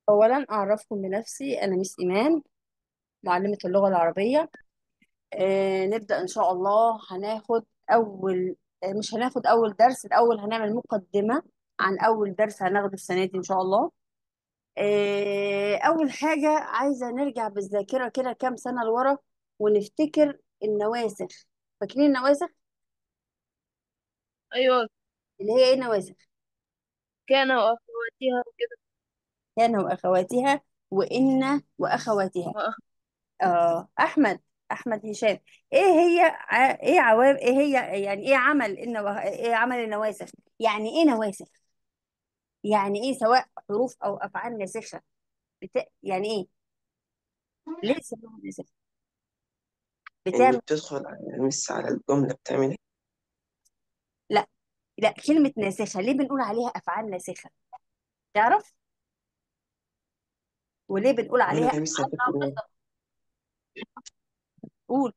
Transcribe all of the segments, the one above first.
أولا أعرفكم بنفسي أنا مس إيمان معلمة اللغة العربية آه نبدأ إن شاء الله هناخد أول آه مش هناخد أول درس الأول هنعمل مقدمة عن أول درس هناخده السنة دي إن شاء الله آه أول حاجة عايزة نرجع بالذاكرة كده كام سنة لورا ونفتكر النواسخ فاكرين النواسخ أيوة اللي هي إيه النواسخ كان وأخواتها وكده كان وأخواتها وإن وأخواتها وأخ... اه احمد احمد هشام ايه هي ع... ايه عوام ايه هي يعني ايه عمل النو... ايه عمل النواسخ يعني ايه نواسخ يعني ايه سواء حروف او افعال ناسخه بت... يعني ايه ليه سموها ناسخه إن بتعمل بتدخل على المس على الجملة بتعمل إيه؟ لا لا كلمه ناسخه ليه بنقول عليها افعال ناسخه تعرف وليه بنقول عليها وأنا لسه افعال فاكر ناقصه قول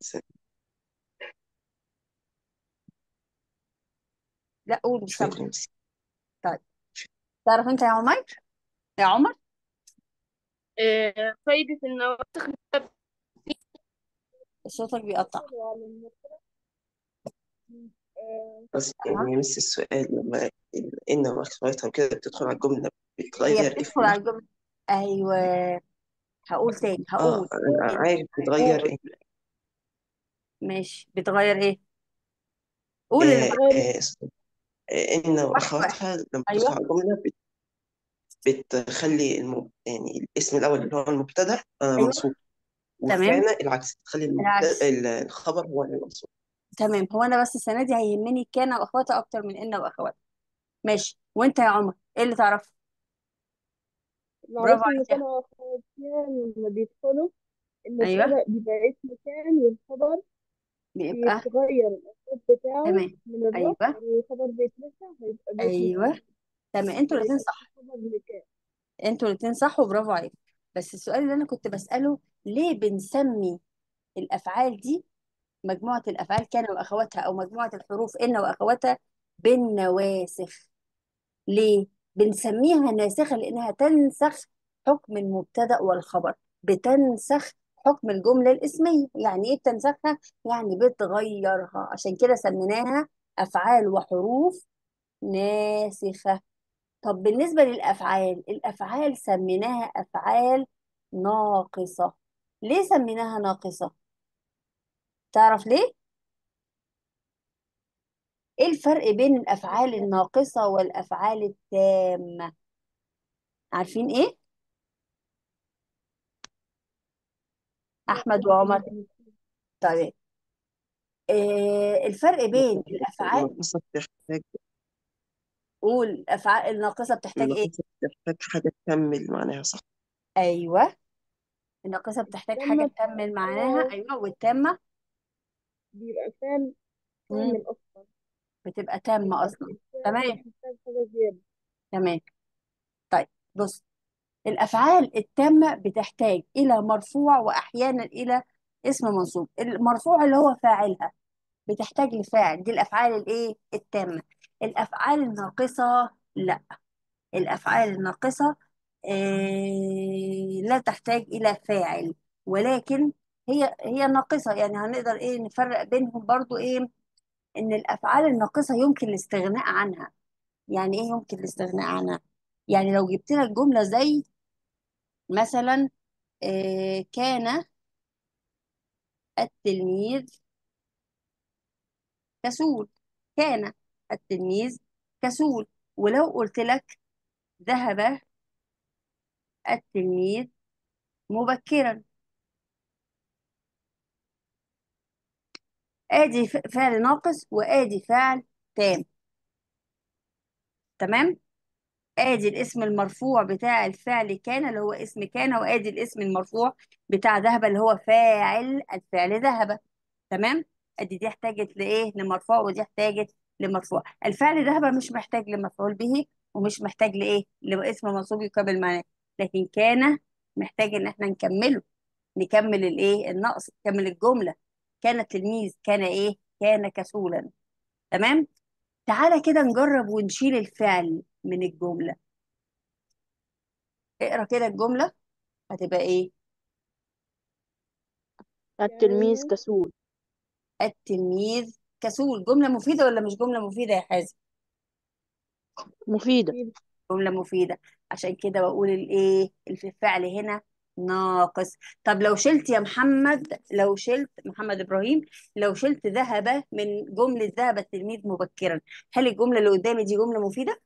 لا قول مش مش سامع فاكر نفسي طيب تعرف انت يا عمر يا عمر آه، فايدة النواسخ صوتك بيقطع بتدخل على المبتدأ آه، بس أها. يعني نفس السؤال لما ال- إن وأخواتها وكده بتدخل على الجملة هي بتغير إيه في بتدخل النحو؟ على الجمله ايوه هقول تاني آه هقول أنا عارف بتغير قول إيه؟ ماشي بتغير ايه قول اللي آه معاك بتغير آه آه، إن واحد واحد وأخواتها لما بتدخل ايوه على الجملة بت- بتخلي الم... يعني الاسم الأول اللي هو المبتدأ آه ايوه منصوب تمام والكان العكس تخلي المبتدأ العكس ال- الخبر هو اللي منصوب تمام هو انا بس السنه دي هيهمني كان واخواتها اكتر من ان واخواتها ماشي وانت يا عمر ايه اللي تعرف برافو معروف إن عليك يا كانوا أخواتها لما بيدخلوا ايوه المبتدأ بيبقى اسم كان والخبر بيبقى بيتغير الأسلوب بتاعه تمام من الرفع ايوه الخبر بيتنسى هيبقى باسم ايوه كان تمام انتوا ما الاثنين يبقاش صح خبر لكان انتوا الاثنين صح وبرافو عليك بس السؤال اللي انا كنت بساله ليه بنسمي الافعال دي مجموعه الافعال كان واخواتها او مجموعه الحروف ان واخواتها بالنواسخ ليه؟ بنسميها ناسخة لأنها تنسخ حكم المبتدأ والخبر بتنسخ حكم الجملة الاسمية يعني إيه بتنسخها؟ يعني بتغيرها عشان كده سميناها أفعال وحروف ناسخة طب بالنسبة للأفعال الأفعال سميناها أفعال ناقصة ليه سميناها ناقصة؟ تعرف ليه؟ إيه الفرق بين الأفعال الناقصة والأفعال التامة؟ عارفين إيه؟ أحمد وعمر طيب آه، الفرق بين الافعال الناقصة بتحتاج قول الافعال الناقصه بتحتاج ايه الناقصة بتحتاج حاجة تكمل معناها صح ايوه الناقصه بتحتاج حاجه لما تكمل معناها ايوه والتامه بيبقى كان مم. كامل أصلا بتبقى تامه يبقى اصلا التاني تمام محتاج حاجة زيادة تمام طيب بص الافعال التامه بتحتاج الى مرفوع واحيانا الى اسم منصوب المرفوع اللي هو فاعلها بتحتاج لفاعل دي الافعال الايه التامه الافعال الناقصه لا الأفعال الناقصة آه، لا تحتاج إلى فاعل ولكن هي هي ناقصة يعني هنقدر إيه نفرق بينهم برضو إيه إن الأفعال الناقصة يمكن الاستغناء عنها يعني إيه يمكن الاستغناء عنها يعني لو جبت لك جملة زي مثلا آه، كان التلميذ كسول كان التلميذ كسول ولو قلت لك ذهب التلميذ مبكرا ادي ف- فعل ناقص وادي فعل تام تمام ادي الاسم المرفوع بتاع الفعل كان اللي هو اسم كان وادي الاسم المرفوع بتاع ذهب اللي هو فاعل الفعل ذهب تمام ادي دي احتاجت لايه لمرفوع ودي احتاجت لمرفوع الفعل ذهب مش محتاج لمفعول به ومش محتاج لايه لاسم منصوب يقابل معناه لكن كان محتاج ان احنا نكمله نكمل الايه النقص نكمل الجمله كان التلميذ كان ايه كان كسولا تمام تعالى كده نجرب ونشيل الفعل من الجملة اقرا كده الجملة هتبقى ايه كان التلميذ كسول التلميذ كسول جملة مفيدة ولا مش جملة مفيدة يا حازم مفيدة مفيد جملة مفيدة عشان كده بقول الايه الفعل هنا ناقص طب لو شلت يا محمد لو شلت محمد ابراهيم لو شلت ذهب من جملة ذهب التلميذ مبكرا هل الجملة اللي قدامي دي جملة مفيدة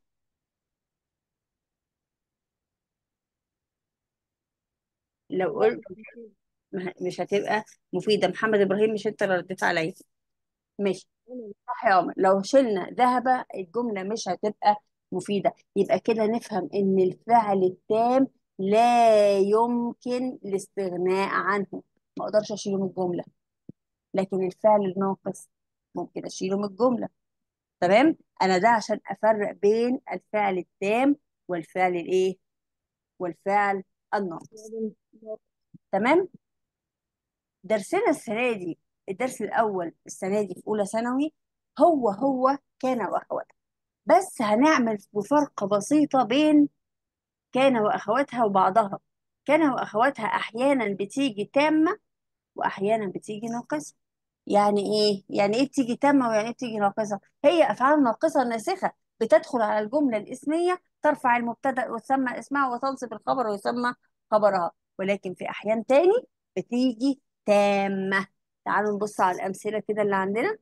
لو لا قلت مش مفيد ما- مش هتبقى مفيدة محمد ابراهيم مش انت اللي رديت عليا ماشي أنا صح يا عمر لو شلنا ذهب الجملة مش هتبقى مفيدة يبقى كده نفهم ان الفعل التام لا يمكن الاستغناء عنه ما اقدرش اشيله من الجملة لكن الفعل الناقص ممكن اشيله من الجملة تمام انا ده عشان افرق بين الفعل التام والفعل الايه والفعل الناقص بعدين تمام درسنا السنة دي الدرس الأول السنة دي في أولى ثانوي هو هو كان وأخواتها بس هنعمل بفرق بسيطة بين كان وأخواتها وبعضها كان وأخواتها أحيانا بتيجي تامة وأحيانا بتيجي ناقصة يعني إيه؟ يعني إيه بتيجي تامة ويعني إيه بتيجي ناقصة؟ هي أفعال ناقصة ناسخة بتدخل على الجملة الاسمية ترفع المبتدأ وتسمى اسمها وتنصب الخبر ويسمى خبرها ولكن في أحيان تاني بتيجي تامة تعالوا نبص على الأمثلة كده اللي عندنا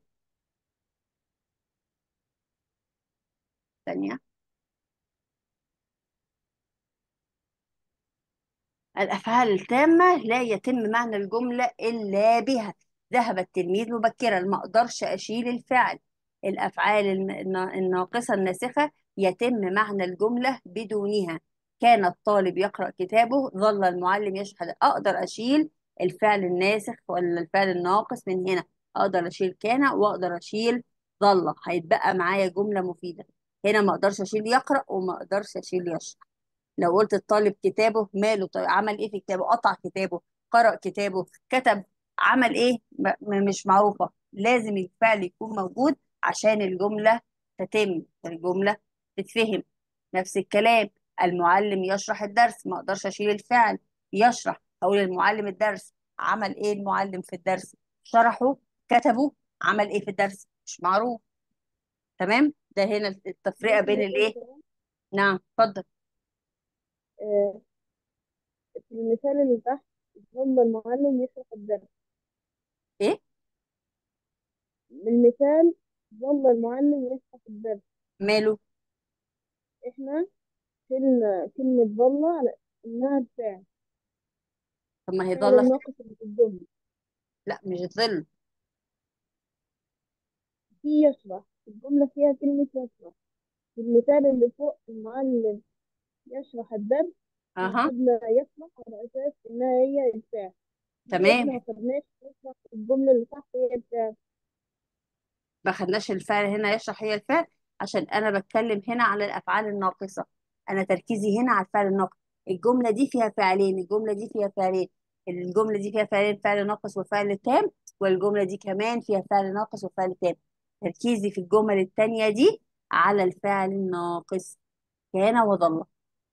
ثانية الأفعال التامة لا يتم معنى الجملة إلا بها ذهب التلميذ مبكرا ما أقدرش أشيل الفعل الأفعال الن- النا- الناقصة الناسخة يتم معنى الجملة بدونها كان الطالب يقرأ كتابه ظل المعلم يشهد أقدر أشيل الفعل الناسخ ولا الفعل الناقص من هنا أقدر أشيل كان وأقدر أشيل ظل هيتبقى معايا جملة مفيدة هنا ما أقدرش أشيل يقرأ وما أقدرش أشيل يشرح لو قلت الطالب كتابه ماله طيب عمل ايه في كتابه قطع كتابه قرأ كتابه كتب عمل ايه م م- مش معروفة لازم الفعل يكون موجود عشان الجملة تتم الجملة تتفهم نفس الكلام المعلم يشرح الدرس ما اقدرش اشيل الفعل يشرح اقول المعلم الدرس عمل ايه المعلم في الدرس شرحه كتبه عمل ايه في الدرس مش معروف تمام ده هنا التفرقة ممكن بين أقول الايه كمان نعم اتفضل آه، في المثال اللي تحت ظل المعلم يشرح الدرس ايه المثال ظل المعلم يشرح الدرس ماله احنا شلنا كلمة ظل على إنها الفعل طب ما هي الفعل ضالة الناقص اللي في الجملة لا مش ظل في يشرح الجملة فيها كلمة يشرح في المثال اللي فوق المعلم يشرح الدرس احنا اها خدنا يشرح على أساس إنها هي الفعل دي احنا تمام ما خدناش يشرح الجملة اللي تحت هي الفعل ما خدناش الفعل هنا يشرح هي الفعل عشان انا بتكلم هنا على الافعال الناقصه انا تركيزي هنا على الفعل الناقص الجمله دي فيها فعلين الجمله دي فيها فعلين الجمله دي فيها فعلين فعل ناقص وفعل تام والجمله دي كمان فيها فعل ناقص وفعل تام تركيزي في الجمل التانية دي على الفعل الناقص كان وظل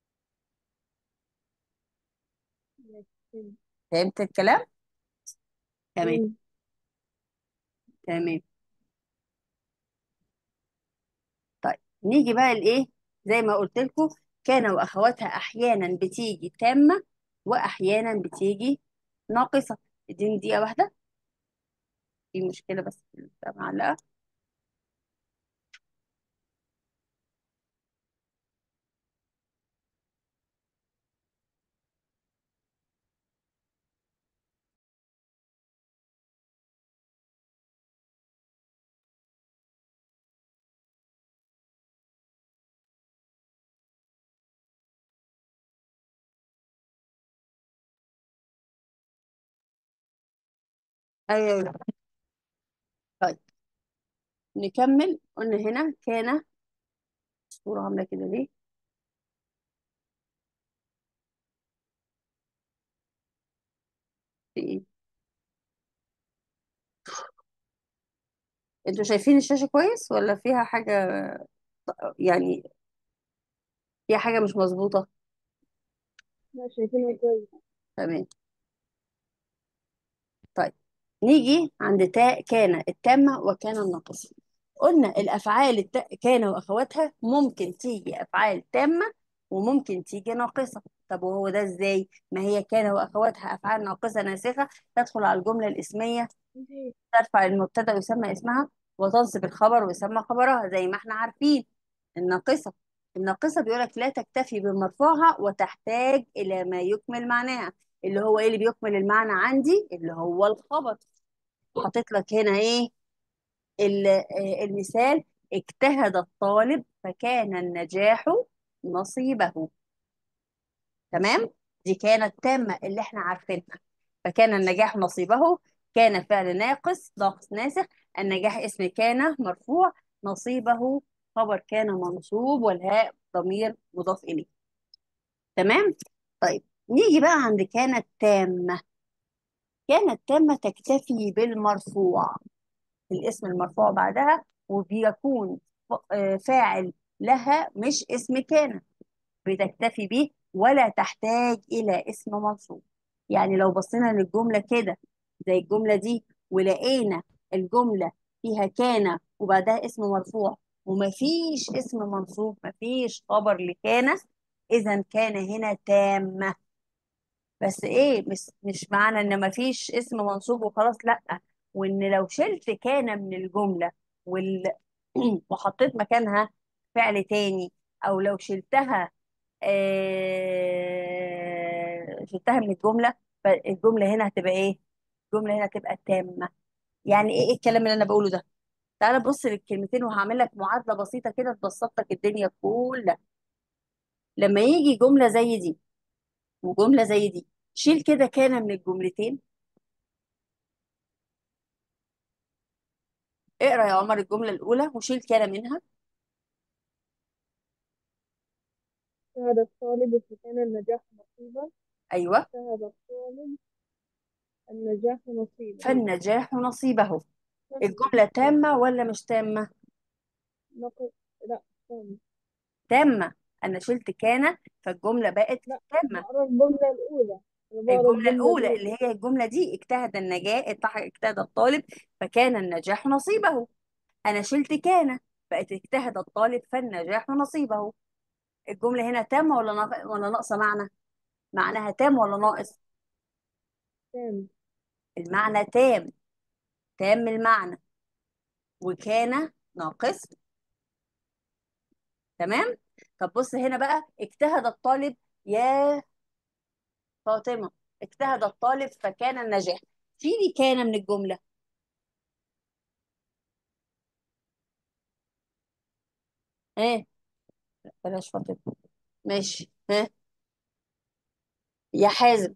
ماشي. فهمت الكلام تمام فين؟ تمام طيب نيجي بقى لايه زي ما قلت لكم كان واخواتها احيانا بتيجي تامه واحيانا بتيجي ناقصه اديني دقيقه واحده في مشكله بس في البتاع معلقه ايوه طيب نكمل قلنا هنا كان الصوره عامله كده ليه في ايه انتوا شايفين الشاشه كويس ولا فيها حاجه يعني فيها حاجه مش مظبوطه لا شايفينه كويس تمام طيب نيجي عند تاء كان التامة وكان الناقصة قلنا الأفعال الت... كان وأخواتها ممكن تيجي أفعال تامة وممكن تيجي ناقصة طب وهو ده إزاي؟ ما هي كان وأخواتها أفعال ناقصة ناسخة تدخل على الجملة الاسمية ماشي. ترفع المبتدأ ويسمى اسمها وتنصب الخبر ويسمى خبرها زي ما احنا عارفين الناقصة الناقصة بيقولك لا تكتفي بمرفوعها وتحتاج إلى ما يكمل معناها اللي هو ايه اللي بيكمل المعنى عندي اللي هو الخبر حاطط لك هنا ايه ال- آه، المثال اجتهد الطالب فكان النجاح نصيبه تمام دي كانت تامة اللي احنا عارفينها فكان النجاح نصيبه كان فعل ناقص ناقص ناسخ النجاح اسم كان مرفوع نصيبه خبر كان منصوب والهاء ضمير مضاف إليه تمام طيب نيجي بقى عند كانت تامة كانت تامة تكتفي بالمرفوع الاسم المرفوع بعدها وبيكون ف- آه، فاعل لها مش اسم كان بتكتفي به ولا تحتاج إلى اسم منصوب يعني لو بصينا للجملة كده زي الجملة دي ولقينا الجملة فيها كان وبعدها اسم مرفوع ومفيش اسم منصوب مفيش خبر لكان إذا كان هنا تامة بس إيه مش مش معنى إن مفيش اسم منصوب وخلاص لأ وإن لو شلت كان من الجملة وال... وحطيت مكانها فعل تاني أو لو شلتها آه، شلتها من الجملة فالجملة هنا هتبقى ايه؟ الجملة هنا هتبقى تامة يعني ايه إيه الكلام اللي انا بقوله ده؟ تعالى بص للكلمتين وهعمل لك معادلة بسيطة كده تبسط لك الدنيا كلها لما يجي جملة زي دي وجملة زي دي شيل كده كان من الجملتين اقرا يا عمر الجملة الأولى وشيل كان منها اجتهد الطالب فكان النجاح نصيبا أيوه اجتهد الطالب النجاح نصيبا فالنجاح نصيبه نفس الجملة تامة ولا مش تامة؟ نقص لا ثاني تامة أنا شلت كان فالجملة بقت لا تامة بقرا الجملة الأولى أنا بقرا الجملة الجملة الأولى الأولى اللي هي الجملة دي اجتهد النجاة اجتهد الطالب فكان النجاح نصيبه أنا شلت كان بقت اجتهد الطالب فالنجاح نصيبه الجملة هنا تامة ولا ناق- ولا ناقصة معنى معناها تام ولا ناقص ثاني المعنى تام تام المعنى وكان ناقص تمام طب بص هنا بقى اجتهد الطالب يا فاطمة اجتهد الطالب فكان النجاح شيلي كان من الجملة ايه بلاش فاطمة ماشي ها يا حازم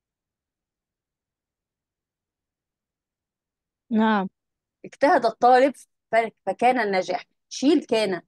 نعم اجتهد الطالب ف- فكان النجاح شيل كان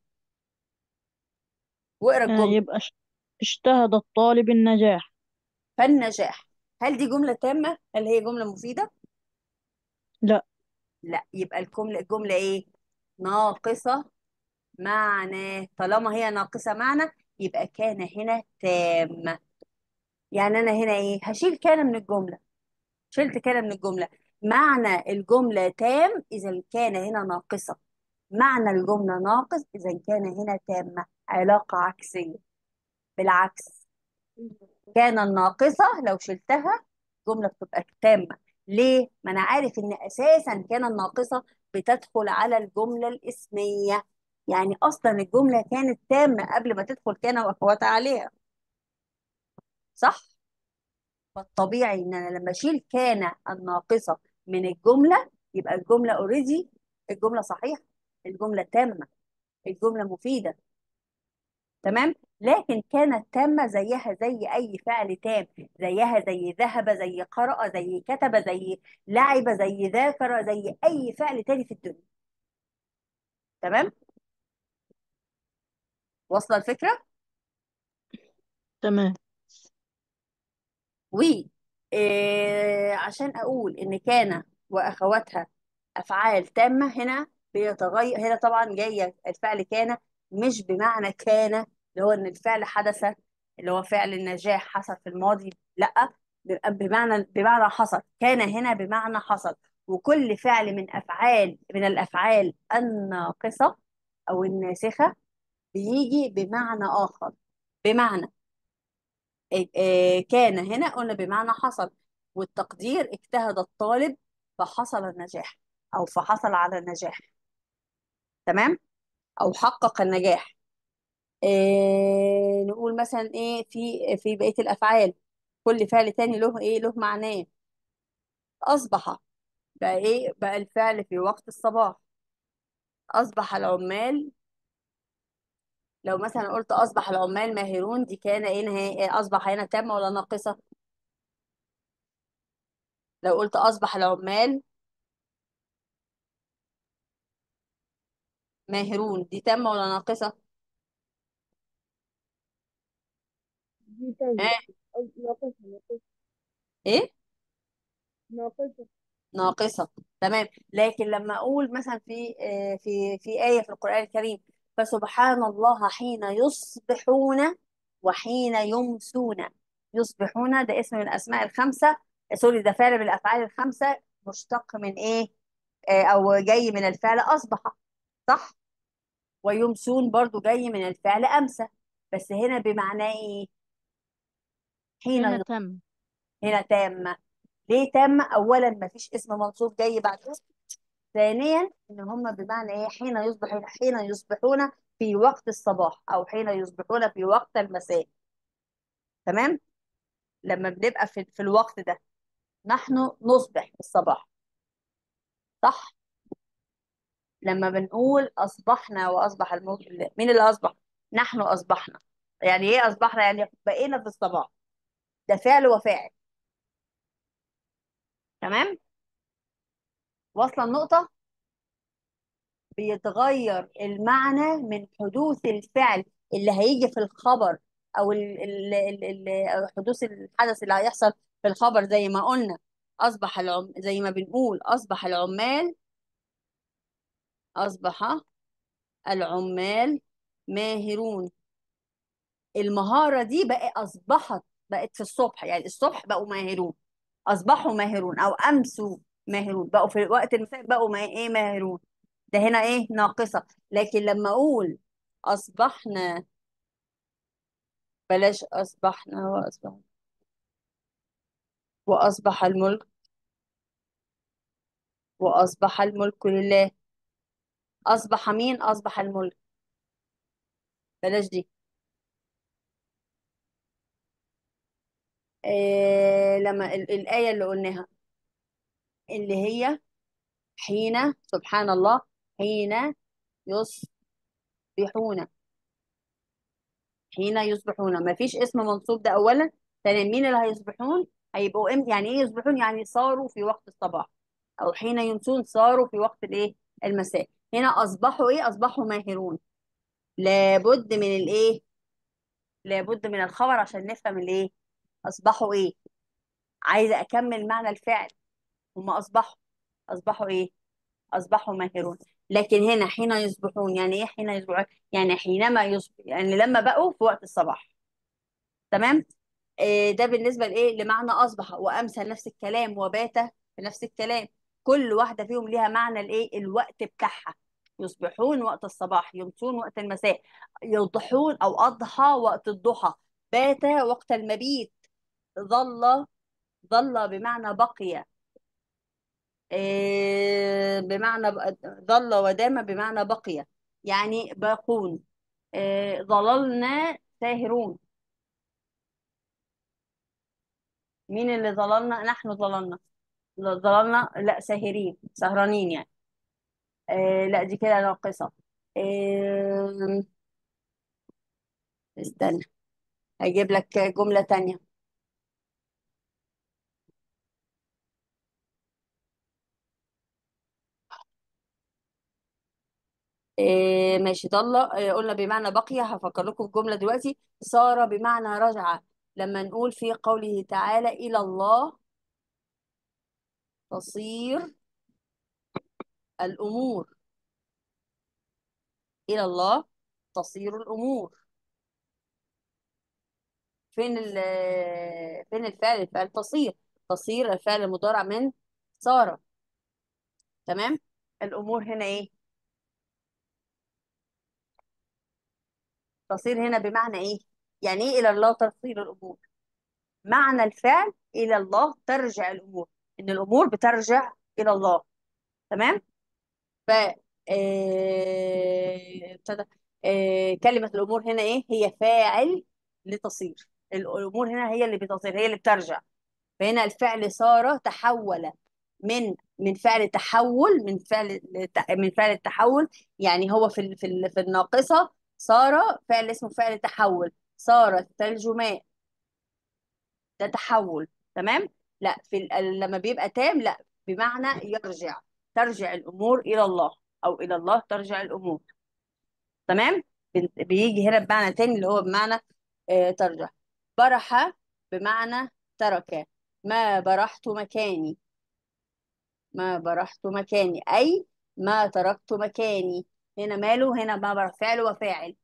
واقرا آه، الجملة يبقى اش- اجتهد الطالب النجاح فالنجاح هل دي جملة تامة هل هي جملة مفيدة لا لا يبقى الجملة الجملة ايه ناقصة معنى طالما هي ناقصة معنى يبقى كان هنا تامة يعني انا هنا ايه هشيل كان من الجملة شلت كان من الجملة معنى الجملة تام إذا كان هنا ناقصة معنى الجملة ناقص إذا كان هنا تامة علاقة عكسية بالعكس كان الناقصة لو شلتها جملة بتبقى تامة ليه؟ ما أنا عارف إن أساسا كان الناقصة بتدخل على الجملة الاسمية يعني أصلا الجملة كانت تامة قبل ما تدخل كان وأخواتها عليها صح؟ فالطبيعي إن أنا لما أشيل كان الناقصة من الجملة يبقى الجملة أوريدي الجملة صحيحة الجملة تامة الجملة مفيدة تمام لكن كانت تامة زيها زي أي فعل تام زيها زي ذهب زي قرأ زي كتب زي لعب زي ذاكر زي أي فعل تاني في الدنيا تمام واصلة الفكرة تمام و إيه عشان أقول إن كان وأخواتها أفعال تامة هنا بيتغير هنا طبعا جاية الفعل كان مش بمعنى كان اللي هو إن الفعل حدث اللي هو فعل النجاح حصل في الماضي لا بيبقى بمعنى بمعنى حصل كان هنا بمعنى حصل وكل فعل من افعال من الافعال الناقصه او الناسخه بيجي بمعنى اخر بمعنى إيه- إيه، كان هنا قلنا بمعنى حصل والتقدير اجتهد الطالب فحصل النجاح او فحصل على النجاح تمام او حقق النجاح إيه نقول مثلا ايه في في بقية الافعال كل فعل تاني له ايه له معناه اصبح بقى ايه بقى الفعل في وقت الصباح اصبح العمال لو مثلا قلت اصبح العمال ماهرون دي كان ايه نهاية اصبح هنا تامة ولا ناقصة لو قلت اصبح العمال ماهرون دي تامة ولا ناقصة دي تانية ها أو ناقصة ناقصة ايه ناقصة ناقصة تمام لكن لما أقول مثلا في آه، في في آية في القرآن الكريم فسبحان الله حين يصبحون وحين يمسون يصبحون ده اسم من الأسماء الخمسة سوري ده فعل من الأفعال الخمسة مشتق من إيه آه، أو جاي من الفعل أصبح صح ويمسون برضو جاي من الفعل أمسى بس هنا بمعنى إيه حين هنا يص- تم هنا تامة ليه تامة أولا ما فيش اسم منصوب جاي بعده ثانيا ان هم بمعنى ايه حين يصبح حين يصبحون في وقت الصباح او حين يصبحون في وقت المساء تمام لما بنبقى في, في الوقت ده نحن نصبح في الصباح صح لما بنقول اصبحنا واصبح الملك لله مين اللي اصبح نحن اصبحنا يعني ايه اصبحنا يعني بقينا في الصباح ده فعل وفاعل تمام واصله النقطه بيتغير المعنى من حدوث الفعل اللي هيجي في الخبر او ال ال ال ال أو حدوث الحدث اللي هيحصل في الخبر زي ما قلنا اصبح العم زي ما بنقول اصبح العمال اصبح العمال ماهرون المهارة دي بقى اصبحت بقت في الصبح يعني الصبح بقوا ماهرون اصبحوا ماهرون او امسوا ماهرون بقوا في وقت المساء بقوا ما ايه ماهرون ده هنا ايه ناقصة لكن لما اقول اصبحنا بلاش أصبحنا وأصبح وأصبح الملك وأصبح الملك لله أصبح مين أصبح الملك بلاش دي إيه لما ال- الآية اللي قلناها اللي هي حين سبحان الله حين يصبحون حين يصبحون ما فيش اسم منصوب ده أولا ثانيا مين اللي هيصبحون هيبقوا امتى يعني ايه يصبحون يعني صاروا في وقت الصباح او حين يمسون صاروا في وقت الايه المساء هنا اصبحوا ايه اصبحوا ماهرون لابد من الايه لابد من الخبر عشان نفهم الايه اصبحوا ايه عايزه اكمل معنى الفعل هم اصبحوا اصبحوا ايه اصبحوا ماهرون لكن هنا حين يصبحون يعني ايه حين يصبحون يعني حينما يصبح يعني لما بقوا في وقت الصباح تمام إيه ده بالنسبه لايه لمعنى اصبح وامسى نفس الكلام وبات نفس الكلام كل واحده فيهم ليها معنى الايه الوقت بتاعها يصبحون وقت الصباح يمسون وقت المساء يضحون او اضحى وقت الضحى بات وقت المبيت ظل ظل بمعنى بقي إيه بمعنى ب- ظل ودام بمعنى بقي يعني باقون إيه ظللنا ساهرون مين اللي ظللنا نحن ظللنا ظللنا لا ساهرين سهرانين يعني إيه لا دي كده ناقصة إيه استنى هجيب لك جملة تانية إيه ماشي ضل إيه قلنا بمعنى بقي هفكر لكم في جملة دلوقتي صار بمعنى رجع لما نقول في قوله تعالى إلى الله تصير الأمور إلى الله تصير الأمور فين ال فين الفعل الفعل تصير تصير الفعل المضارع من صار تمام الامور هنا ايه تصير هنا بمعنى ايه يعني ايه الى الله تصير الامور معنى الفعل الى الله ترجع الامور ان الامور بترجع الى الله تمام ف آه، ابتدى آه، كلمة الأمور هنا إيه؟ هي فاعل لتصير الأمور هنا هي اللي بتصير هي اللي بترجع فهنا الفعل صار تحول من من فعل تحول من فعل من فعل التحول يعني هو في ال- في ال- في الناقصة صار فعل اسمه فعل تحول صار الثلج ماء ده تحول تمام لا في ال- لما بيبقى تام لا بمعنى يرجع ترجع الأمور إلى الله أو إلى الله ترجع الأمور تمام بن- بيجي هنا بمعنى تاني اللي هو بمعنى آه ترجع برح بمعنى ترك ما برحت مكاني ما برحت مكاني أي ما تركت مكاني هنا ماله هنا ما برح فعل وفاعل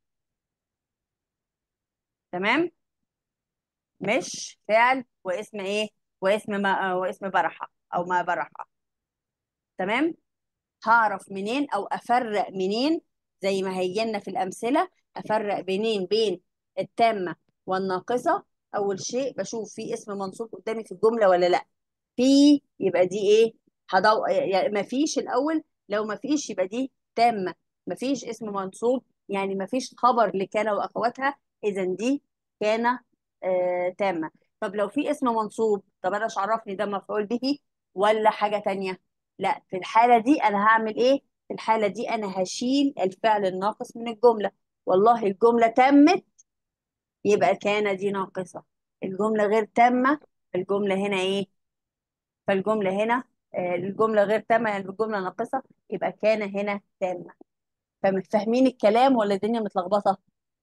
تمام مش فعل واسم ايه واسم ما واسم برحة او ما برحة تمام هعرف منين او افرق منين زي ما هيجي لنا في الامثله افرق بينين بين التامه والناقصه اول شيء بشوف في اسم منصوب قدامي في الجمله ولا لا في يبقى دي ايه هدو يعني ما فيش الاول لو ما فيش يبقى دي تامه ما فيش اسم منصوب يعني ما فيش خبر لكان واخواتها اذا دي كان آه تامه طب لو في اسم منصوب طب انا مش عرفني ده مفعول به ولا حاجه تانية لا في الحاله دي انا هعمل ايه في الحاله دي انا هشيل الفعل الناقص من الجمله والله الجمله تمت يبقى كان دي ناقصه الجمله غير تامه الجمله هنا ايه فالجملة هنا آه، الجملة غير تامة يعني الجملة ناقصة يبقى كان هنا تامة فاهم- فاهمين الكلام ولا الدنيا متلخبطة؟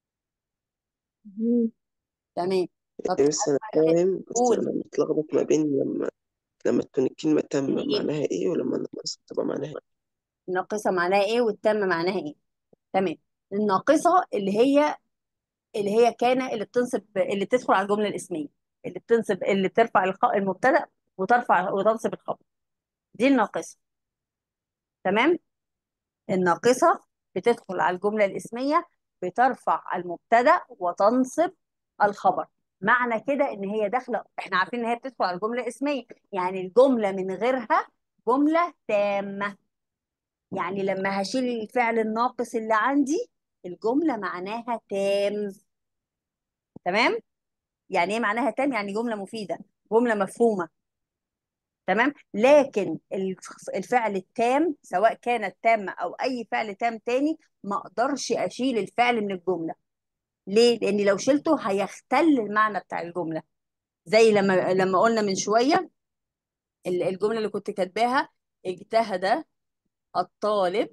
مم. تمام طب بس أنا تعالى بقى فاهم بس قول أنا متلخبط ما بين لما لما تكون الكلمة تامة يعني ايه معناها إيه ولما الناقصة تبقى معناها إيه الناقصة معناها ايه والتامة معناها ايه؟ تمام الناقصة اللي هي اللي هي كان اللي بتنصب اللي بتدخل على الجملة الاسمية اللي بتنصب اللي بترفع الخ- المبتدأ وترفع وتنصب الخبر دي الناقصة تمام الناقصة بتدخل على الجملة الاسمية بترفع المبتدأ وتنصب الخبر معنى كده ان هي داخله احنا عارفين ان هي بتدخل على الجمله الاسميه يعني الجمله من غيرها جمله تامه يعني لما هشيل الفعل الناقص اللي عندي الجمله معناها تام تمام يعني ايه معناها تام يعني جمله مفيده جمله مفهومه تمام لكن الف- الفعل التام سواء كانت تامه او اي فعل تام تاني ما اقدرش اشيل الفعل من الجمله ليه لان لو شلته هيختل المعنى بتاع الجمله زي لما لما قلنا من شويه ال- الجمله اللي كنت كاتباها اجتهد الطالب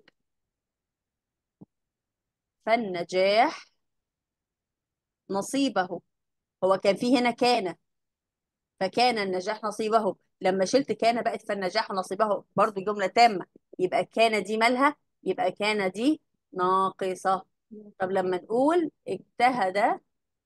فالنجاح نصيبه هو كان في هنا كان فكان النجاح نصيبه لما شلت كان بقت فالنجاح نصيبه برضو جمله تامه يبقى كان دي مالها يبقى كان دي ناقصه طب لما نقول اجتهد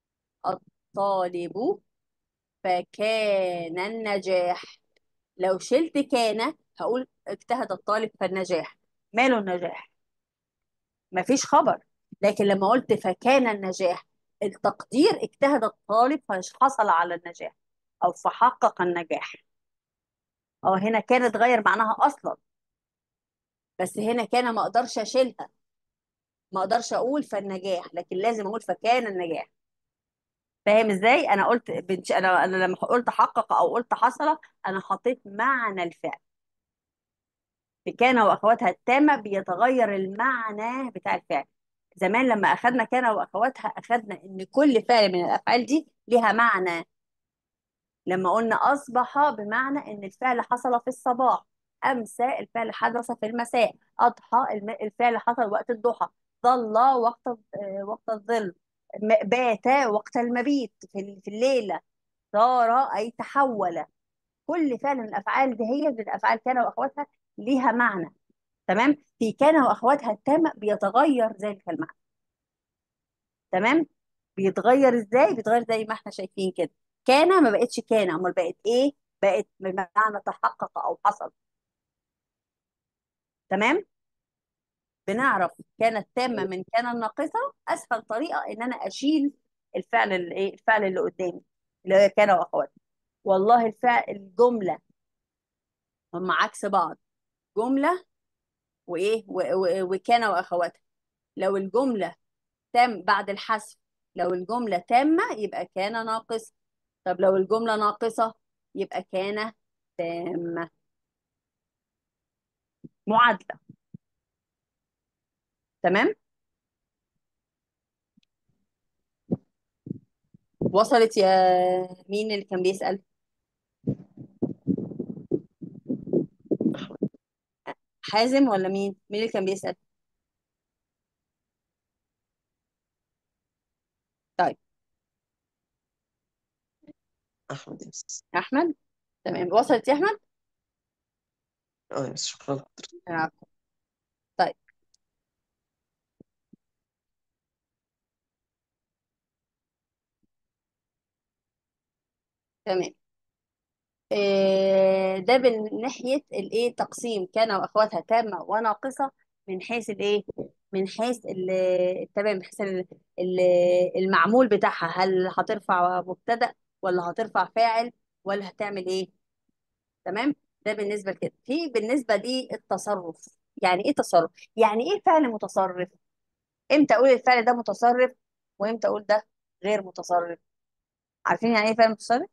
الطالب فكان النجاح لو شلت كان هقول اجتهد الطالب فالنجاح ماله النجاح مفيش خبر لكن لما قلت فكان النجاح التقدير اجتهد الطالب فحصل على النجاح او فحقق النجاح اه هنا كان اتغير معناها اصلا بس هنا كان ما اقدرش اشيلها ما اقدرش اقول فالنجاح لكن لازم اقول فكان النجاح فاهم ازاي انا قلت بنش... انا انا لما قلت حقق او قلت حصل انا حطيت معنى الفعل في كان واخواتها التامه بيتغير المعنى بتاع الفعل زمان لما اخذنا كان واخواتها اخذنا ان كل فعل من الافعال دي ليها معنى لما قلنا اصبح بمعنى ان الفعل حصل في الصباح امسى الفعل حدث في المساء اضحى الم- الفعل حصل وقت الضحى ظل وقت آه، وقت الظل م- بات وقت المبيت في ال- في الليله صار اي تحول كل فعل من الافعال دي هي من الافعال كان واخواتها ليها معنى تمام في كان واخواتها التامه بيتغير ذلك المعنى تمام بيتغير ازاي بيتغير زي ما احنا شايفين كده كان ما بقتش كان امال بقت ايه بقت بمعنى تحقق او حصل تمام بنعرف كانت تامه من كان الناقصه اسهل طريقه ان انا اشيل الفعل اللي ايه الفعل اللي قدامي اللي هي كان واخواتها والله الفعل الجمله هم عكس بعض جمله وايه و- و- وكان واخواتها لو الجمله تام بعد الحذف لو الجمله تامه يبقى كان ناقص طب لو الجمله ناقصه يبقى كان تامه معادله تمام وصلت يا مين اللي كان بيسأل حازم ولا مين مين اللي كان بيسأل طيب أحمد يس احمد تمام وصلت يا احمد اه يس شكرا العفو. طيب تمام آه، ده من ناحية الايه تقسيم كان واخواتها تامة وناقصة من حيث الايه من حيث ال- التمام من حيث ال- ال- المعمول بتاعها هل هترفع مبتدأ ولا هترفع فاعل ولا هتعمل ايه تمام ده بالنسبة لكده في بالنسبة للتصرف يعني ايه تصرف يعني ايه فعل متصرف امتى اقول الفعل ده متصرف وامتى اقول ده غير متصرف عارفين يعني ايه فعل متصرف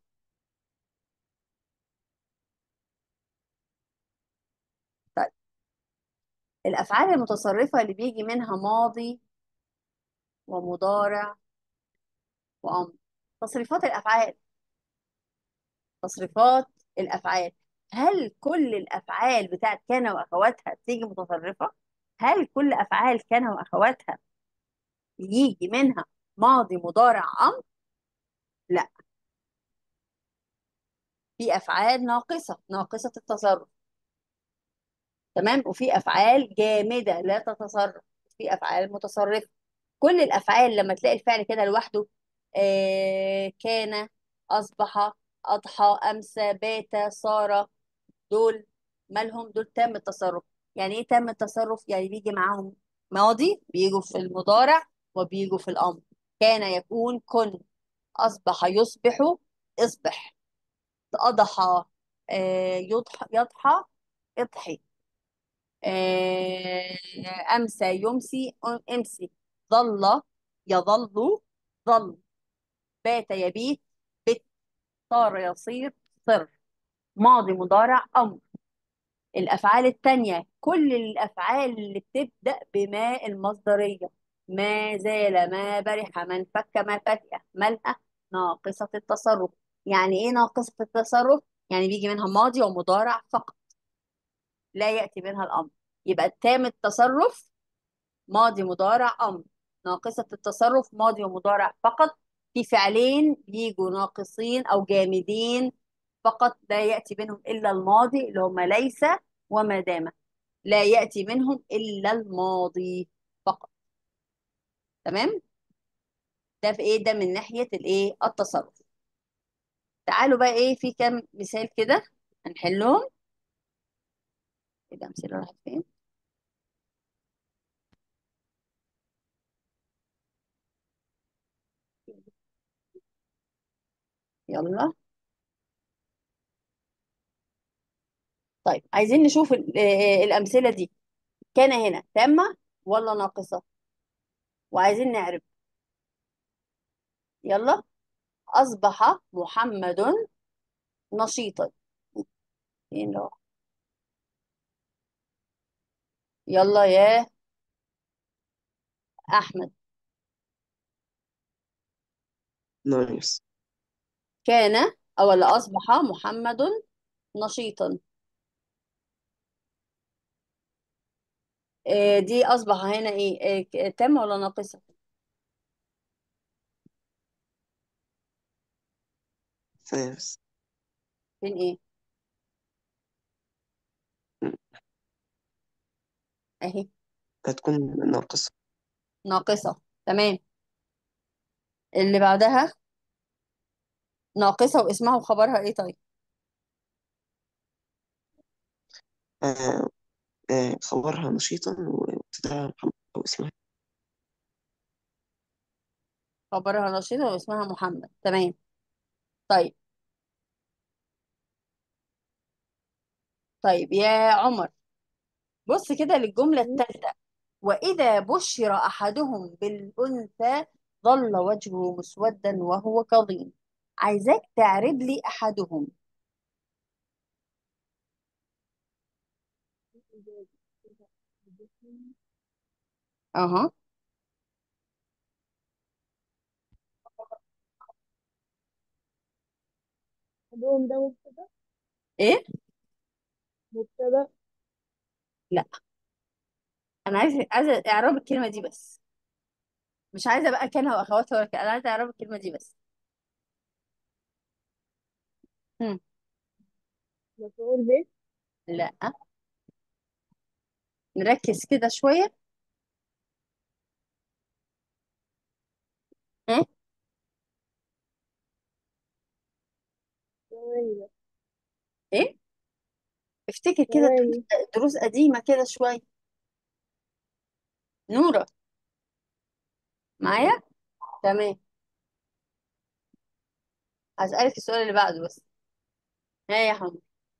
طيب الافعال المتصرفة اللي بيجي منها ماضي ومضارع وامر تصريفات الافعال تصريفات الافعال هل كل الافعال بتاعت كان واخواتها بتيجي متصرفة هل كل افعال كان واخواتها يجي منها ماضي مضارع امر لا في افعال ناقصه ناقصه التصرف تمام وفي افعال جامده لا تتصرف في افعال متصرفه كل الافعال لما تلاقي الفعل كده لوحده آه كان اصبح اضحى امسى بات صار دول مالهم دول تام التصرف يعني ايه تام التصرف يعني بيجي معاهم ماضي بيجوا في المضارع وبيجوا في الامر كان يكون كن اصبح يصبح اصبح أضحى آه، يضحى يضحى اضحي آه، أمسى يمسي امسي ظل يظل ظل بات يبيت بت صار يصير صر ماضي مضارع أمر الأفعال التانية كل الأفعال اللي بتبدأ بما المصدرية ما زال ما برح من فك ما فتح ملأ ناقصة التصرف يعني إيه ناقصة التصرف؟ يعني بيجي منها ماضي ومضارع فقط لا يأتي منها الأمر يبقى التام التصرف ماضي مضارع أمر ناقصة التصرف ماضي ومضارع فقط في فعلين بيجوا ناقصين أو جامدين فقط لا يأتي منهم إلا الماضي اللي هما ليس وما دام لا يأتي منهم إلا الماضي فقط تمام ده في إيه ده من ناحية الإيه التصرف تعالوا بقى إيه في كام مثال كده هنحلهم كده أمثلة راحت فين يلا طيب عايزين نشوف ال- آه، الأمثلة دي كان هنا تامة ولا ناقصة وعايزين نعرف يلا أصبح محمد نشيطا فين لو يلا يا أحمد نايس كان أو ولا أصبح محمد نشيطا آه، دي أصبح هنا إيه آه، ك- تامة ولا ناقصة ثالث فين إيه أهي هتكون ناقصة ناقصة تمام اللي بعدها ناقصة واسمها وخبرها ايه طيب آه آه خبرها نشيطا وابتداها محمد أو اسمها خبرها نشيطة واسمها محمد تمام طيب طيب يا عمر بص كده للجملة الثالثة وإذا بشر أحدهم بالأنثى ظل وجهه مسودا وهو كظيم عايزاك تعرب لي أحدهم أها أحدهم ده مبتدأ إيه مبتدأ لا أنا عايزة عايزة إعراب الكلمة دي بس مش عايزة بقى كانها وأخواتها ولا كده أنا عايزة إعراب الكلمة دي بس هم. مفعول به لا نركز كده شوية ها ثواني بس إيه افتكر كده دروس ثواني دروس قديمة كده شوية نورة معايا تمام هسألك السؤال اللي بعده بس ها يا حمد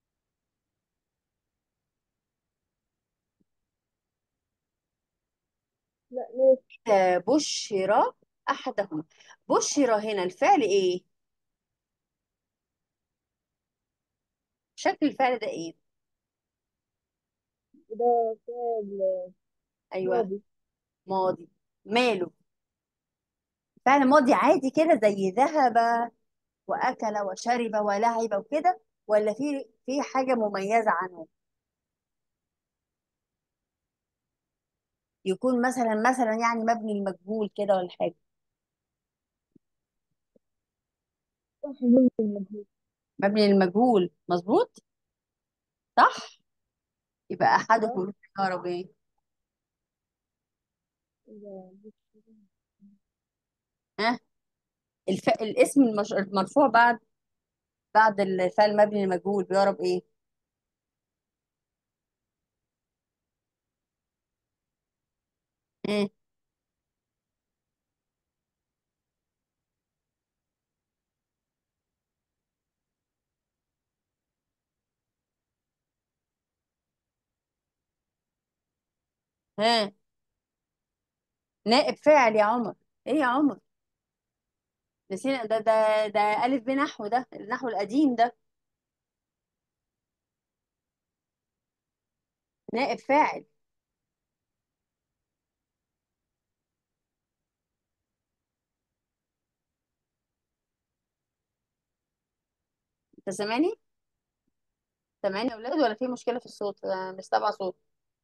لا ماشي إذا بشر أحدهم بشر هنا الفعل إيه شكل الفعل ده إيه ده فعل أيوه ماضي ماضي ماله فعل ماضي عادي كده زي ذهب وأكل وشرب ولعب وكده ولا في في حاجة مميزة عنه يكون مثلا مثلا يعني مبني المجهول كده ولا حاجة صح ممكن مجهول مبني المجهول مظبوط صح يبقى صح أحدهم يعرب إيه ده ها الف... الاسم المش... المرفوع بعد بعد الفعل المبني المجهول بيعرب إيه ها ها نائب فاعل يا عمر إيه يا عمر نسينا ده ده ده ألف بنحو ده النحو القديم ده نائب فاعل انت سامعني سامعني يا اولاد ولا في مشكله في الصوت أنا مش سامعه صوت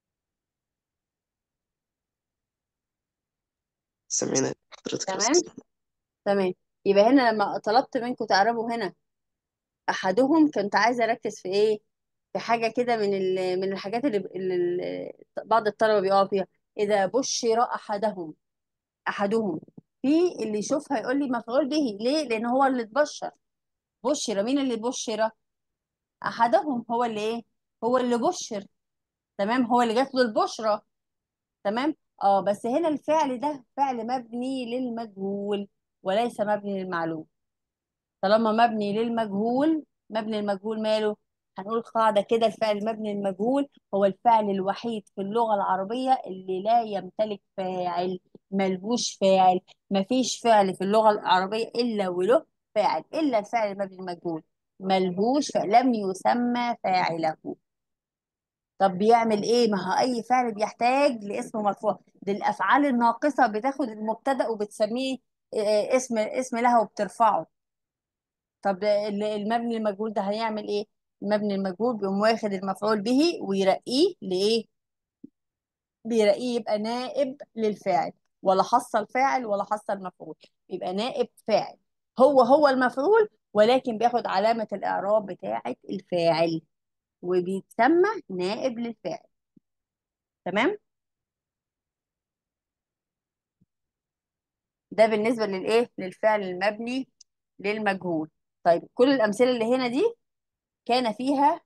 سمعنا حضرتك يا تمام أستاذ تمام يبقى هنا لما طلبت منكم تعربوا هنا احدهم كنت عايزه اركز في ايه في حاجه كده من ال- من الحاجات اللي, اللي بعض الطلبه بيقعوا فيها اذا بشر احدهم احدهم في اللي يشوفها يقول لي مفعول به ليه لان هو اللي اتبشر بشر مين اللي بشر احدهم هو اللي ايه هو اللي بشر تمام هو اللي جات له البشرى تمام اه بس هنا الفعل ده فعل مبني للمجهول وليس مبني للمعلوم طالما مبني للمجهول مبني المجهول ماله هنقول قاعدة كده الفعل المبني للمجهول هو الفعل الوحيد في اللغة العربية اللي لا يمتلك فاعل ملهوش فاعل مفيش فعل في اللغة العربية إلا وله فاعل إلا الفعل المبني للمجهول ملهوش فاعل لم يسمى فاعله طب بيعمل ايه ما هو اي فعل بيحتاج لاسم مرفوع دي الافعال الناقصه بتاخد المبتدا وبتسميه آه، اسم اسم لها وبترفعه طب ال- المبني المجهول ده هيعمل ايه المبني المجهول بيقوم واخد المفعول به ويرقيه لايه بيرقيه يبقى نائب للفاعل ولا حصل فاعل ولا حصل مفعول يبقى نائب فاعل هو هو المفعول ولكن بياخد علامه الاعراب بتاعه الفاعل وبيتسمى نائب للفاعل تمام ده بالنسبة للإيه للفعل المبني للمجهول طيب كل الأمثلة اللي هنا دي كان فيها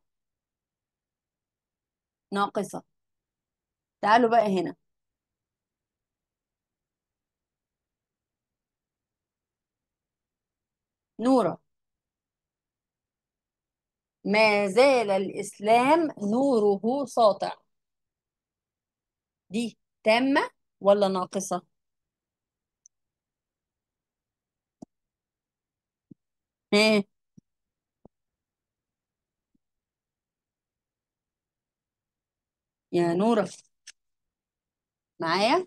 ناقصة تعالوا بقى هنا نورة ما زال الإسلام نوره ساطع دي تامة ولا ناقصة ايه يا نورة معايا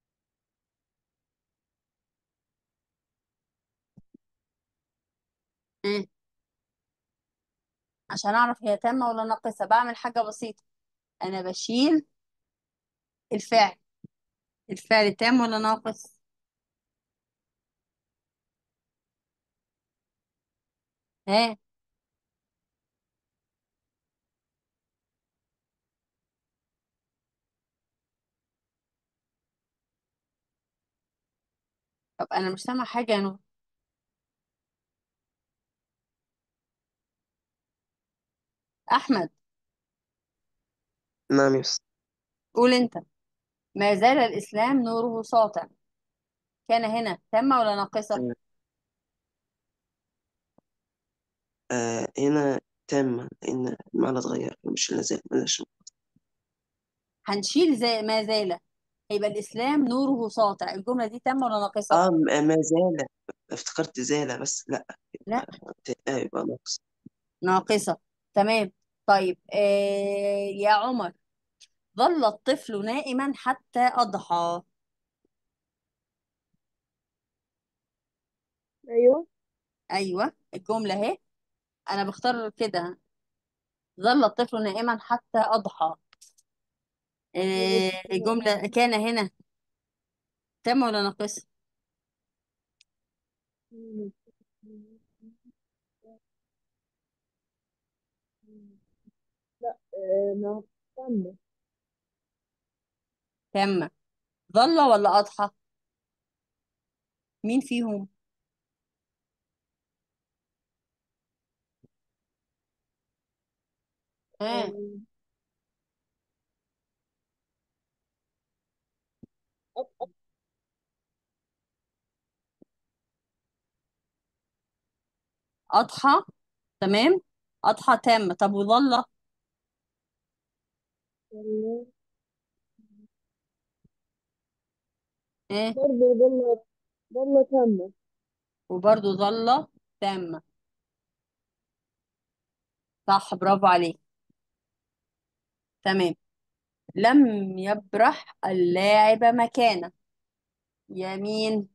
ايه عشان أعرف هي تامة ولا ناقصة بعمل حاجة بسيطة أنا بشيل الفعل الفعل تام ولا ناقص ها طب أنا مش سامعة حاجة يا نور أحمد نعم يس قول أنت ما زال الإسلام نوره ساطع كان هنا تامة ولا ناقصة آه هنا تامة لأن المعنى اتغير مش لازال ملاش هنشيل زي ما زال يبقى الإسلام نوره ساطع الجملة دي تامة ولا ناقصة اه م- ما زال افتكرت زالة بس لا لا آه يبقى ناقص ناقصة تمام طيب آه يا عمر ظل الطفل نائما حتى أضحى أيوة أيوة الجملة اهي أنا بختار كده ظل الطفل نائما حتى أضحى آه الجملة كان هنا تامة ولا ناقصة لا آه، ما تم تامة ظل ولا أضحى مين فيهم ها أضحى تمام أضحى تامة طب وظل ايه برضه ضل ضل تم وبرضو ظل تامة صح برافو عليك تمام لم يبرح اللاعب مكانه يمين